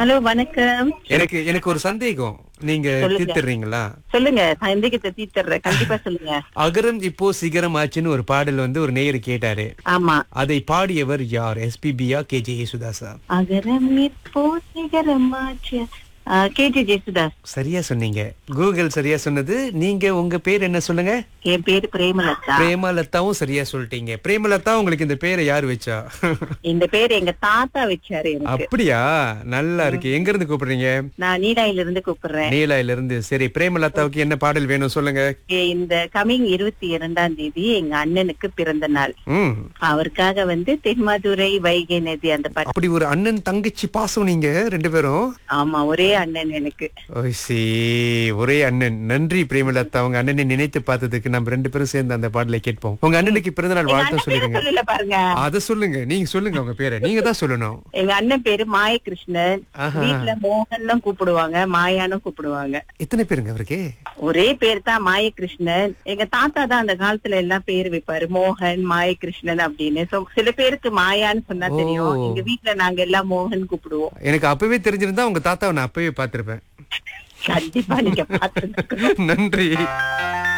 Hello வணக்கம் எனக்கு எனக்கு ஒரு சந்தேகம் நீங்க சொல்லுங்க. தீர்த்துறீங்களா சொல்லுங்க சந்தேகத்தை தீர்த்துறேன் கண்டிப்பா சொல்லுங்க அகரம் இப்போ சிகரம் ஆச்சுன்னு ஒரு பாடல் வந்து ஒரு நேயர் கேட்டாரு ஆமா அதை பாடியவர் யார் எஸ்பிபியா கேஜே யேசுதாசா அகரம் இப்போ சிகரமாச்சு கேஜி ஜெசுதாஸ் சரியா சொன்னீங்க கூகுள் சரியா சொன்னது நீங்க உங்க பேர் என்ன சொல்லுங்க என் பேரு பிரேமலதா பிரேமலதாவும் சரியா சொல்லிட்டீங்க பிரேமலதா உங்களுக்கு இந்த பேரை யார் வச்சா இந்த பேர் எங்க தாத்தா வச்சாரு எனக்கு அப்படியா நல்லா இருக்கு எங்க இருந்து கூப்பிடுறீங்க நான் நீலாயில இருந்து கூப்பிடுறேன் நீலாயில இருந்து சரி பிரேமலதாவுக்கு என்ன பாடல் வேணும் சொல்லுங்க ஏ, இந்த கமிங் இருபத்தி இரண்டாம் தேதி எங்க அண்ணனுக்கு பிறந்த நாள் ம் அவருக்காக வந்து தென்மதுரை வைகை நதி அந்த பாட்டு அப்படி ஒரு அண்ணன் தங்கச்சி பாசம் நீங்க ரெண்டு பேரும் ஆமா ஒரே அண்ணன் எனக்கு ஓய் சீ ஒரே அண்ணன் நன்றி பிரேமலதா அவங்க அண்ணனை நினைத்து பார்த்ததுக்கு நம்ம ரெண்டு பேரும் சேர்ந்து அந்த பாடலை கேட்போம் உங்க அண்ணனுக்கு பிறந்தநாள் எங்க வாழ்த்து அண்ணன் பேரை சொல்லிடுங்க சொல்லல பாருங்க அத சொல்லுங்க நீங்க சொல்லுங்க உங்க பேரை நீங்க தான் சொல்லணும் எங்க அண்ணன் பேரு மாயகிருஷ்ணன் ஆஹா. வீட்டுல மோகன் கூப்பிடுவாங்க மாயான்னு கூப்பிடுவாங்க எத்தனை பேருங்க அவருக்கு ஒரே பேர் தான் மாயகிருஷ்ணன் எங்க தாத்தா தான் அந்த காலத்துல எல்லாம் பேர் வைப்பாரு மோகன் மாயகிருஷ்ணன் அப்படின்னு So, சில பேருக்கு மாயான்னு சொன்னா தெரியும் ஓ. எங்க வீட்டுல நாங்க எல்லாம் மோகன் கூப்பிடுவோம் எனக்கு அப்பவே தெரிஞ்சிருந்தா உங்க தாத்தாவை நான் அப்பவே பார்த்திருப்பேன் கண்டிப்பா நீங்க பாத்து நன்றி